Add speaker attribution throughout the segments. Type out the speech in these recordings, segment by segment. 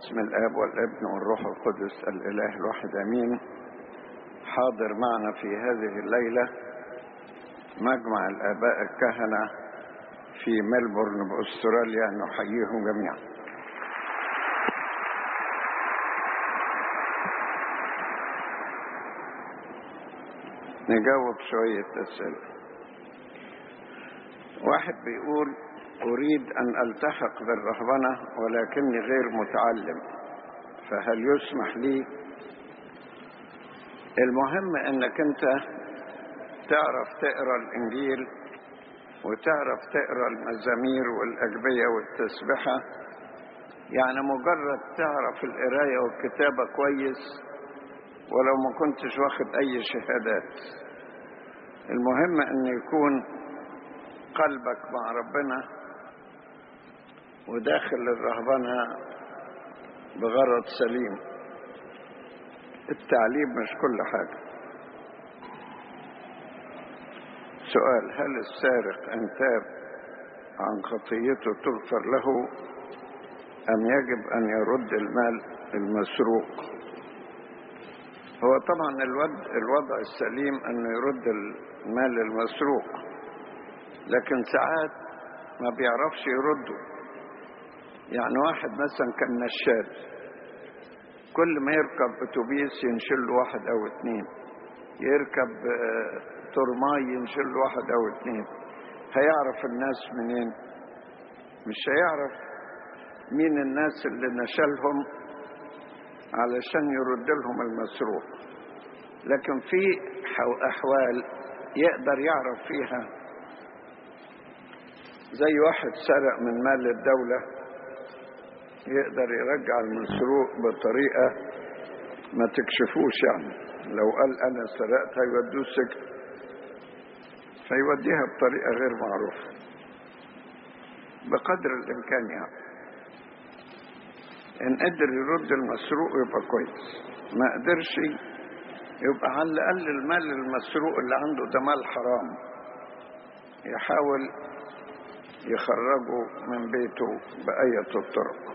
Speaker 1: بسم الاب والابن والروح القدس الاله الواحد امين حاضر معنا في هذه الليله مجمع الاباء الكهنه في ملبورن باستراليا نحييهم جميعا نجاوب شويه اسئله واحد بيقول أريد أن ألتحق بالرهبنة ولكني غير متعلم فهل يسمح لي المهم أنك أنت تعرف تقرأ الإنجيل وتعرف تقرأ المزامير والأجبية والتسبحة يعني مجرد تعرف القراية والكتابة كويس ولو ما كنتش واخد أي شهادات المهم أن يكون قلبك مع ربنا وداخل الرهبنة بغرض سليم التعليم مش كل حاجة سؤال هل السارق إن تاب عن خطيته تغفر له أم يجب أن يرد المال المسروق هو طبعا الوضع, الوضع السليم أنه يرد المال المسروق لكن ساعات ما بيعرفش يرده يعني واحد مثلا كان نشاد كل ما يركب اتوبيس ينشل له واحد او اتنين يركب ترماي ينشل له واحد او اتنين هيعرف الناس منين مش هيعرف مين الناس اللي نشلهم علشان يرد لهم المسروق لكن في احوال يقدر يعرف فيها زي واحد سرق من مال الدوله يقدر يرجع المسروق بطريقة ما تكشفوش يعني لو قال أنا سرقت هيودوه سجن فيوديها بطريقة غير معروفة بقدر الإمكان يعني إن قدر يرد المسروق يبقى كويس ما قدرش يبقى على الأقل المال المسروق اللي عنده ده مال حرام يحاول يخرجه من بيته بأية الطرق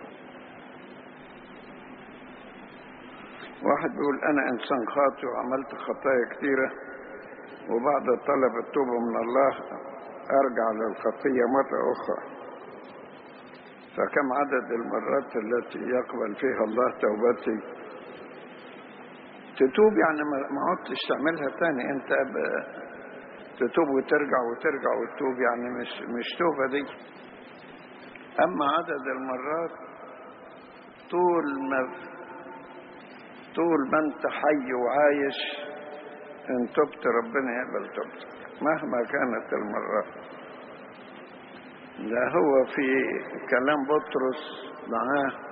Speaker 1: واحد بيقول أنا إنسان خاطئ وعملت خطايا كثيرة وبعد طلب التوبة من الله أرجع للخطية مرة أخرى فكم عدد المرات التي يقبل فيها الله توبتي تتوب يعني ما عدتش تعملها تاني انت تتوب وترجع وترجع وتتوب يعني مش مش توبة دي أما عدد المرات طول ما طول ما انت حي وعايش ان تبت ربنا يقبل توبتك مهما كانت المرات ده هو في كلام بطرس معاه